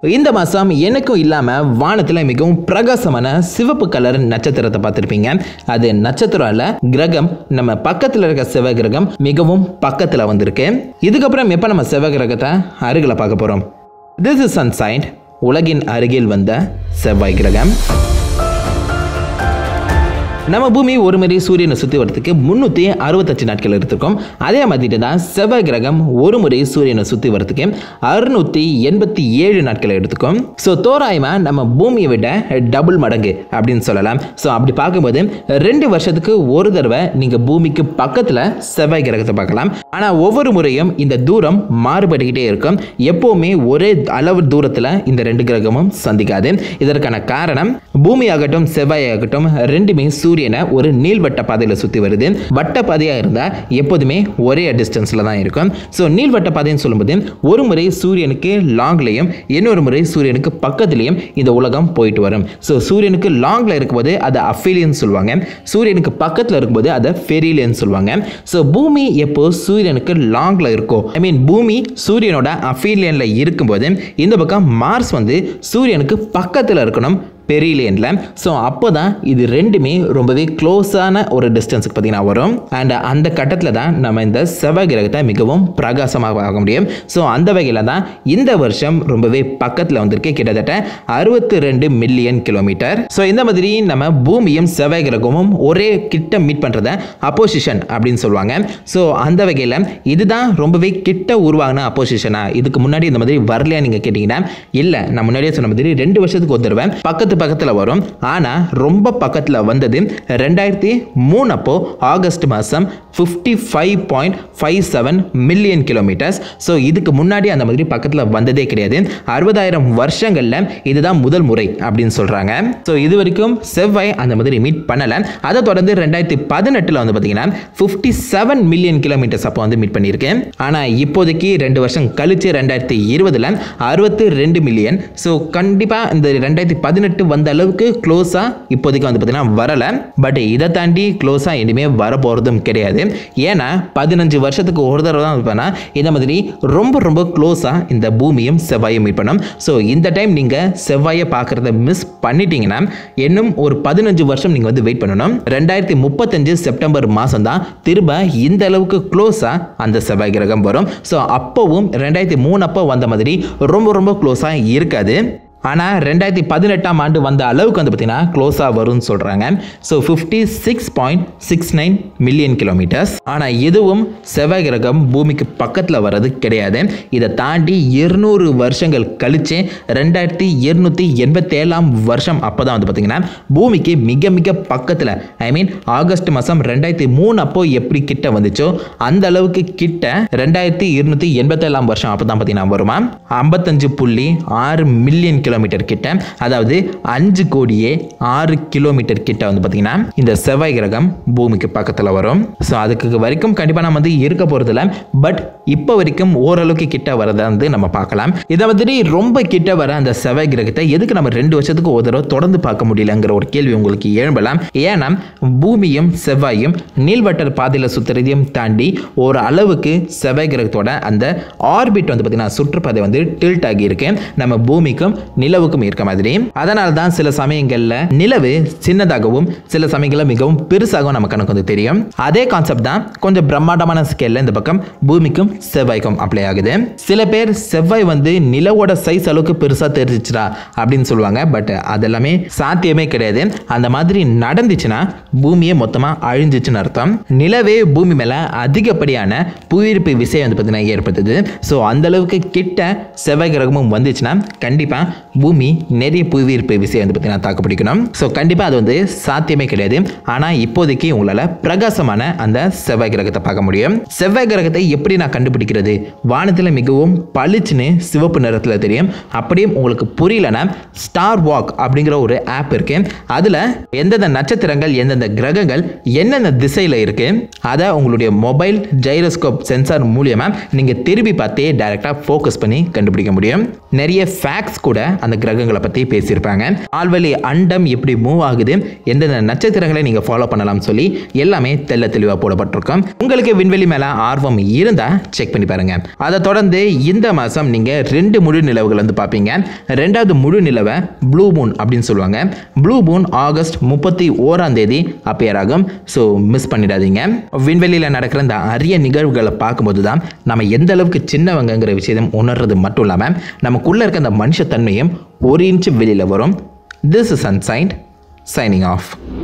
இந்த மாதம் எனக்கும் இல்லாமல் வானத்தில் மிகவும் பிரகாசமான சிவப்பு கலர் நட்சத்திரத்தை பார்த்துருப்பீங்க அது நட்சத்திரம் அல்ல கிரகம் நம்ம பக்கத்தில் இருக்க செவ்வாய் கிரகம் மிகவும் பக்கத்தில் வந்திருக்கு இதுக்கப்புறம் எப்போ நம்ம செவ்வாய் கிரகத்தை அருகில் பார்க்க போகிறோம் திஸ் இஸ் சன்சைன் உலகின் அருகில் வந்த செவ்வாய் கிரகம் நம்ம பூமி ஒரு முறை சூரியனை சுற்றி வரதுக்கு முந்நூற்றி அறுபத்தஞ்சு நாட்கள் எடுத்துக்கும் அதே மாதிரி தான் செவ்வாய் கிரகம் ஒரு முறை சூரியனை சுற்றி வரதுக்கு அறுநூற்றி எண்பத்தி ஏழு நாட்கள் எடுத்துக்கும் ஸோ தோராயமாக நம்ம பூமியை விட டபுள் மடங்கு அப்படின்னு சொல்லலாம் ஸோ அப்படி பார்க்கும்போது ரெண்டு வருஷத்துக்கு ஒரு தடவை நீங்கள் பூமிக்கு பக்கத்தில் செவ்வாய் கிரகத்தை பார்க்கலாம் ஆனால் ஒவ்வொரு முறையும் இந்த தூரம் மாறுபட்டுக்கிட்டே இருக்கும் எப்போவுமே ஒரே அளவு தூரத்தில் இந்த ரெண்டு கிரகமும் சந்திக்காது இதற்கான காரணம் பூமி ஆகட்டும் செவ்வாய் ஆகட்டும் ரெண்டுமே சூரியனை ஒரு நீள்வட்ட பாதையில் சுற்றி வருது வட்ட பாதையாக இருந்தால் எப்போதுமே ஒரே டிஸ்டன்ஸில் தான் இருக்கும் ஸோ நீள்வட்ட பாதைன்னு சொல்லும்போது ஒரு முறை சூரியனுக்கு லாங்லேயும் இன்னொரு முறை சூரியனுக்கு பக்கத்துலேயும் இந்த உலகம் போயிட்டு வரும் ஸோ சூரியனுக்கு லாங்கில் இருக்கும்போது அதை அஃபீலியன் சொல்லுவாங்க சூரியனுக்கு பக்கத்தில் இருக்கும்போது அதை ஃபெரிலியன் சொல்லுவாங்க ஸோ பூமி எப்போ சூரியனுக்கு லாங்கில் இருக்கோ ஐ மீன் பூமி சூரியனோட அஃபீலியனில் இருக்கும்போது இந்த பக்கம் மார்ஸ் வந்து சூரியனுக்கு பக்கத்தில் இருக்கணும் பெரிலியனில் ஸோ அப்போ தான் இது ரெண்டுமே ரொம்பவே க்ளோஸான ஒரு டிஸ்டன்ஸுக்கு பார்த்தீங்கன்னா வரும் அண்ட் அந்த கட்டத்தில் தான் நம்ம இந்த செவ்வாய் கிரகத்தை மிகவும் பிரகாசமாக பார்க்க முடியும் ஸோ அந்த வகையில் தான் இந்த வருஷம் ரொம்பவே பக்கத்தில் வந்திருக்கு கிட்டத்தட்ட அறுபத்தி ரெண்டு மில்லியன் கிலோமீட்டர் ஸோ இந்த மாதிரி நம்ம பூமியும் செவ்வாய் கிரகமும் ஒரே கிட்ட மீட் பண்ணுறத அப்போசிஷன் அப்படின்னு சொல்லுவாங்க ஸோ அந்த வகையில் இதுதான் ரொம்பவே கிட்ட உருவாகின அப்போசிஷனா இதுக்கு முன்னாடி இந்த மாதிரி வரலையா நீங்கள் கேட்டிங்கன்னா இல்லை நான் முன்னாடியே சொன்ன மாதிரி ரெண்டு வருஷத்துக்கு ஒரு தடவை பக்கத்து பக்கத்தில் வரும் ஆனால் ரொம்ப பக்கத்தில் வந்தது ரெண்டாயிரத்தி மூணு அப்போ ஆகஸ்ட் மாதம் fifty five point five seven million kilometres so இதுக்கு முன்னாடி அந்த மாதிரி பக்கத்தில் வந்ததே கிடையாது அறுபதாயிரம் வருஷங்களில் இதுதான் முதல் முறை அப்படின்னு சொல்கிறாங்க ஸோ இது வரைக்கும் செவ்வாய் அந்த மாதிரி மீட் பண்ணலை அதை தொடர்ந்து ரெண்டாயிரத்தி பதினெட்டில் வந்து பார்த்தீங்கன்னா ஃபிஃப்டி செவன் மில்லியன் கிலோமீட்டர்ஸ் அப்போ வந்து மீட் பண்ணியிருக்கேன் ஆனால் இப்போதைக்கு ரெண்டு வருஷம் கழிச்சு ரெண்டாயிரத்தி இருபதில் அறுபத்தி ரெண்டு மில்லியன் ஸோ கண்டிப்பாக இந்த ரெண்டாயிரத்தி பதினெட்டு வந்த அளவுக்கு க்ளோஸாக இப்போதைக்கு வந்து பார்த்தீங்கன்னா வரலை பட் இதை தாண்டி க்ளோஸாக இனிமேல் வர போகிறதும் கிடையாது ஏன்னா பதினஞ்சு வருஷத்துக்கு ஒரு தடவை தான் இருப்பேன்னா இந்த மாதிரி ரொம்ப ரொம்ப க்ளோஸாக இந்த பூமியும் செவ்வாயும் மீட் பண்ணும் ஸோ இந்த டைம் நீங்கள் செவ்வாயை பார்க்குறத மிஸ் பண்ணிட்டீங்கன்னா இன்னும் ஒரு பதினஞ்சு வருஷம் நீங்கள் வந்து வெயிட் பண்ணணும் ரெண்டாயிரத்தி முப்பத்தஞ்சு செப்டம்பர் மாதம் தான் திரும்ப இந்த அளவுக்கு க்ளோஸாக அந்த செவ்வாய் கிரகம் வரும் ஸோ அப்போவும் ரெண்டாயிரத்தி மூணு அப்போ வந்த மாதிரி ரொம்ப ரொம்ப க்ளோஸாக இருக்காது ஆனால் ரெண்டாயிரத்தி பதினெட்டாம் ஆண்டு வந்த அளவுக்கு வந்து பார்த்தீங்கன்னா க்ளோஸாக வரும்னு சொல்கிறாங்க so fifty six point six nine million kilometres ஆனால் இதுவும் செவ்வாய் கிரகம் பூமிக்கு பக்கத்தில் வர்றது கிடையாது இதை தாண்டி இருநூறு வருஷங்கள் கழிச்சு ரெண்டாயிரத்தி இருநூற்றி எண்பத்தேழாம் வருஷம் அப்போ தான் வந்து பார்த்தீங்கன்னா பூமிக்கு மிக மிக பக்கத்தில் ஐ மீன் ஆகஸ்ட் மாதம் ரெண்டாயிரத்தி மூணு அப்போ எப்படி கிட்ட வந்துச்சோ அந்த அளவுக்கு கிட்ட ரெண்டாயிரத்தி இருநூற்றி எண்பத்தேழாம் வருஷம் அப்போ தான் பார்த்தீங்கன்னா வருமா ஐம்பத்தஞ்சு புள்ளி ஆறு மில்லியன் கிலோமீட்டர் கிட்ட அதாவது அஞ்சு கோடியே ஆறு கிலோமீட்டர் கிட்ட வந்து பார்த்தீங்கன்னா இந்த செவ்வாய் கிரகம் பூமிக்கு பக்கத்தில் வரும் ஸோ அதுக்கு வரைக்கும் கண்டிப்பாக நம்ம வந்து இருக்க போகிறதில்ல பட் இப்போ வரைக்கும் ஓரளவுக்கு கிட்ட வரதை வந்து நம்ம பார்க்கலாம் இதை மாதிரி ரொம்ப கிட்ட வர அந்த செவ்வாய் கிரகத்தை எதுக்கு நம்ம ரெண்டு வருஷத்துக்கு ஒரு தடவை தொடர்ந்து பார்க்க முடியலங்கிற ஒரு கேள்வி உங்களுக்கு எழும்பலாம் ஏன்னா பூமியும் செவ்வாயும் நீள்வட்ட பாதையில் சுற்றுறதையும் தாண்டி ஒரு அளவுக்கு செவ்வாய் கிரகத்தோட அந்த ஆர்பிட் வந்து பார்த்தீங்கன்னா சுற்றுப்பாதை வந்து டில்ட் ஆகி இருக்கு நம்ம பூமிக்கும் நிலவுக்கும் இருக்க மாதிரி அதனால தான் சில சமயங்களில் நிலவு சின்னதாகவும் சில சமயங்களில் மிகவும் பெருசாகவும் நம்ம கணக்கு வந்து தெரியும் அதே கான்செப்ட் தான் கொஞ்சம் பிரம்மாண்டமான ஸ்கேலில் இந்த பக்கம் பூமிக்கும் செவ்வாய்க்கும் அப்ளை ஆகுது சில பேர் செவ்வாய் வந்து நிலவோட சைஸ் அளவுக்கு பெருசாக தெரிஞ்சிச்சுடா அப்படின்னு சொல்லுவாங்க பட் அதெல்லாமே சாத்தியமே கிடையாது அந்த மாதிரி நடந்துச்சுன்னா பூமியே மொத்தமாக அழிஞ்சிச்சுன்னு அர்த்தம் நிலவே பூமி மேலே அதிகப்படியான புவியீர்ப்பு விசை வந்து பார்த்தீங்கன்னா ஏற்படுத்துது ஸோ அந்த அளவுக்கு கிட்ட செவ்வாய் கிரகமும் வந்துச்சுன்னா கண்டிப்பாக பூமி நிறைய புவியீர்ப்பு விசை வந்து பார்த்தீங்கன்னா தாக்கு பிடிக்கணும் ஸோ கண்டிப்பாக அது வந்து சாத்தியமே கிடையாது ஆனால் இப்போதைக்கு உங்களால் பிரகாசமான அந்த செவ்வாய் கிரகத்தை பார்க்க முடியும் செவ்வாய் கிரகத்தை எப்படி நான் கண்டுபிடிக்கிறது வானத்தில் மிகவும் பளிச்சுன்னு சிவப்பு நிறத்தில் தெரியும் அப்படியும் உங்களுக்கு புரியலன்னா ஸ்டார் வாக் அப்படிங்கிற ஒரு ஆப் இருக்கு அதில் எந்தெந்த நட்சத்திரங்கள் எந்தெந்த கிரகங்கள் என்னென்ன திசையில் இருக்கு அதை உங்களுடைய மொபைல் ஜைரோஸ்கோப் சென்சார் மூலியமாக நீங்கள் திரும்பி பார்த்தே டைரெக்டாக ஃபோக்கஸ் பண்ணி கண்டுபிடிக்க முடியும் நிறைய ஃபேக்ட்ஸ் கூட அந்த கிரகங்களை பற்றி பேசியிருப்பாங்க ஆழ்வெளி அண்டம் எப்படி மூவ் ஆகுது எந்தெந்த நட்சத்திரங்களை நீங்கள் ஃபாலோ பண்ணலாம்னு சொல்லி எல்லாமே தெள்ள தெளிவாக போடப்பட்டிருக்கும் உங்களுக்கு விண்வெளி மேலே ஆர்வம் இருந்தால் செக் பண்ணி பாருங்க அதை தொடர்ந்து இந்த மாதம் நீங்கள் ரெண்டு முழு நிலவுகள் வந்து பார்ப்பீங்க ரெண்டாவது முழு நிலவை ப்ளூ மூன் அப்படின்னு சொல்லுவாங்க ப்ளூ மூன் ஆகஸ்ட் முப்பத்தி ஓராம் தேதி appear ஆகும் ஸோ மிஸ் பண்ணிடாதீங்க விண்வெளியில் நடக்கிற இந்த அரிய நிகழ்வுகளை பார்க்கும்போது தான் நம்ம எந்த அளவுக்கு சின்னவங்கங்கிற விஷயம் உணர்றது மட்டும் இல்லாமல் நமக்குள்ளே இருக்க அந்த மனுஷத்தன்மையும் ஒரு இன்ச்சு வெளியில் வரும் this is unsigned signing of